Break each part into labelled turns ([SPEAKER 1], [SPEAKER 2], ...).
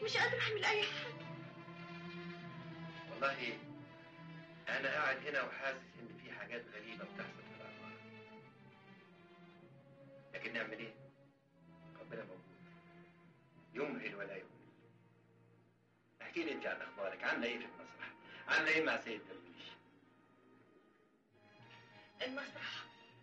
[SPEAKER 1] مش قادرة أعمل أي حاجة
[SPEAKER 2] والله انا قاعد هنا وحاسس ان في حاجات غريبه بتحصل في الانوار لكن نعمل ايه ربنا موجود يمهل ولا يهمل احكي لي انت عن اخبارك عامله ايه في المسرح عامله ايه مع سيد درويش
[SPEAKER 1] المسرح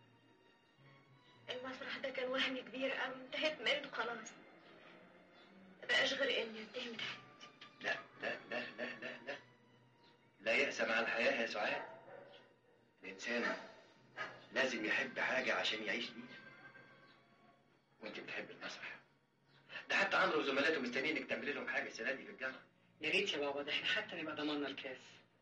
[SPEAKER 1] المسرح ده كان وهم كبير قوي انتهيت منه خلاص ما بقاش غير اني انتهي من حياتي
[SPEAKER 2] لا لا لا لا لا لا لا يأس مع الحياة يا سعاد الإنسان لازم يحب حاجة عشان يعيش بيها وأنت بتحب المسرح ده حتى عمرو وزملاته مستنيينك تعملي لهم حاجة السنة دي في الجامعة
[SPEAKER 3] يا ريت يا بابا ده احنا حتى نبقى ضمننا الكاس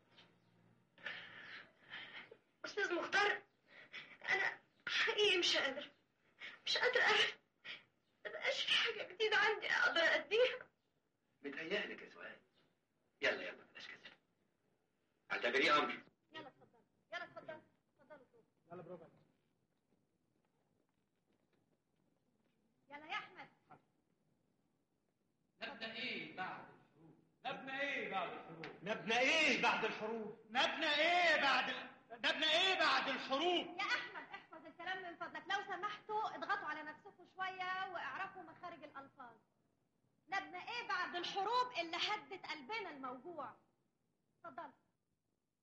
[SPEAKER 1] أستاذ مختار أنا حقيقي مش قادرة مش قادرة أعرف ما بقاش في حاجة جديدة عندي أقدر أديها
[SPEAKER 2] متهيألك يا سعاد يلا يلا بلاش كسل اعتبريه أمر
[SPEAKER 1] يلا اتفضل يلا اتفضل اتفضلوا فوق
[SPEAKER 3] يلا برافو
[SPEAKER 1] يلا يا أحمد
[SPEAKER 4] نبدأ إيه بعد الحروب؟ نبنى إيه بعد الحروب؟
[SPEAKER 3] نبنى ايه بعد الحروب
[SPEAKER 4] نبنى إيه بعد ال... نبنى إيه بعد الحروب؟
[SPEAKER 5] يا احمد احفظ الكلام من فضلك لو سمحتوا اضغطوا على نفسكم شويه واعرفوا مخارج الالفاظ نبنى ايه بعد الحروب اللي هدت قلبنا الموجوع اتفضل